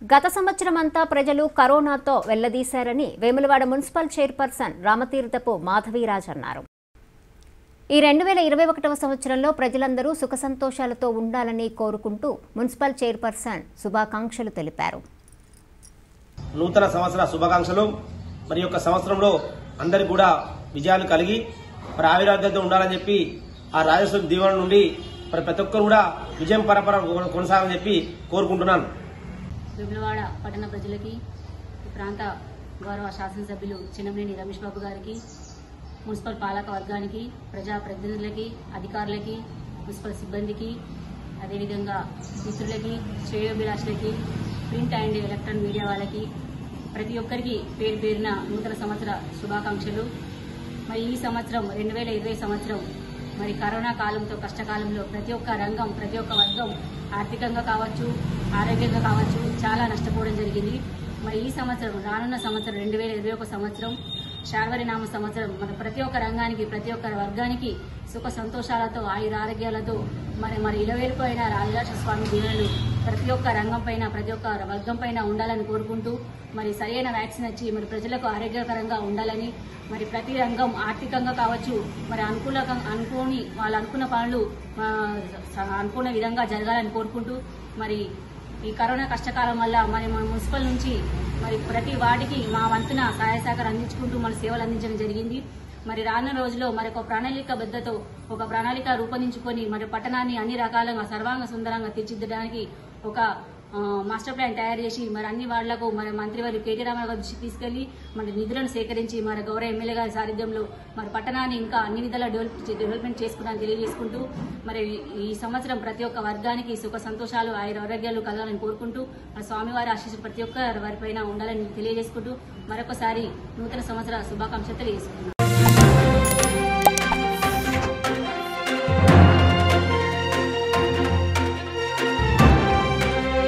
గత సంవత్సరం అంతా ప్రజలు కరోనాతో వెళ్లదీశారని వేములవాడ మున్సిపల్ చైర్పర్సన్ రామతీర్థపు మాధవీరాజ్ అన్నారు ఈ రెండు వేల ఇరవై ఒకటవ సంవత్సరంలో ప్రజలందరూ సుఖ సంతోషాలతో ఉండాలని కోరుకుంటూ మున్సిపల్ చైర్పర్సన్ శుభాకాంక్షలు తెలిపారు నూతన సంవత్సర శుభాకాంక్షలు మరి యొక్క సంవత్సరంలో అందరికి కూడా విజయాలు కలిగి మరి ఆవిరాగ్యంతో ఉండాలని చెప్పి ఆ రాజస్వామి దీవెన నుండి మరి ప్రతి ఒక్కరు కూడా విజయం పరపర కొనసాగాలని చెప్పి కోరుకుంటున్నాను విమలవాడ పట్టణ ప్రజలకి ఈ ప్రాంత గౌరవ శాసనసభ్యులు చిన్నమనేని రమేష్ బాబు గారికి మున్సిపల్ పాలక వర్గానికి ప్రజా ప్రతినిధులకి అధికారులకి మున్సిపల్ సిబ్బందికి అదేవిధంగా మిత్రులకి శ్రేయోభిలాషులకి ప్రింట్ అండ్ ఎలక్ట్రానిక్ మీడియా వాళ్ళకి ప్రతి ఒక్కరికి పేరు పేరున నూతన సంవత్సర శుభాకాంక్షలు మరి ఈ సంవత్సరం రెండు వేల ఇరవై సంవత్సరం మరి కరోనా కాలంతో కష్టకాలంలో ప్రతి ఒక్క రంగం ప్రతి ఒక్క వర్గం ఆర్థికంగా కావచ్చు ఆరోగ్యంగా కావచ్చు చాలా నష్టపోవడం జరిగింది మరి ఈ సంవత్సరం రానున్న సంవత్సరం రెండు వేల ఇరవై ఒక సంవత్సరం శార్వరినామ సంవత్సరం మన ప్రతి ఒక్క రంగానికి ప్రతి ఒక్క వర్గానికి సుఖ సంతోషాలతో ఆయుర ఆరోగ్యాలతో మరి మరి ఇలవేలిపోయిన రాజరాజ స్వామి దీవెనలు ప్రతి ఒక్క రంగం పైన ప్రతి ఒక్క వర్గం పైన ఉండాలని కోరుకుంటూ మరి సరైన వ్యాక్సిన్ వచ్చి మరి ప్రజలకు ఆరోగ్యకరంగా ఉండాలని మరి ప్రతి రంగం ఆర్థికంగా కావచ్చు మరి అనుకూల అనుకోని వాళ్ళు అనుకున్న పనులు ఆ, స- అనుకున్న విధంగా జరగాలని కోరుకుంటూ మరి ఈ కరోనా కష్టకాలం వల్ల మరి మన మున్సిపల్ నుంచి మరి ప్రతి వార్డుకి మా వంతున సహాయ సహకారం అందించుకుంటూ మన సేవలు అందించడం జరిగింది మరి రానున్న రోజుల్లో మరి ఒక ప్రణాళిక బద్దతో ఒక ప్రణాళిక రూపొందించుకొని మరి పట్టణాన్ని అన్ని రకాలుగా సర్వాంగ సుందరంగా తీర్చిదిద్దడానికి ఒక ఆ, మాస్టర్ ప్లాన్ తయారు చేసి మరి అన్ని వార్డులకు మరి మంత్రివారి కేటీ రామారావు గారి దృష్టికి తీసుకెళ్లి మరి నిధులను సేకరించి మరి గౌరవ ఎమ్మెల్యే గారి సారథ్యంలో మరి పట్టణాన్ని ఇంకా అన్ని విధాలా డెవలప్ డెవలప్మెంట్ చేసుకున్నాను తెలియజేసుకుంటూ మరి ఈ సంవత్సరం ప్రతి ఒక్క వర్గానికి సుఖ సంతోషాలు ఆయుర ఆరోగ్యాలు కలగాలని కోరుకుంటూ మరి స్వామివారి ఆశీస్సు ప్రతి ఒక్క వారిపైన ఉండాలని తెలియజేసుకుంటూ మరొకసారి నూతన సంవత్సర శుభాకాంక్షలు తెలియజేసుకుంటున్నాను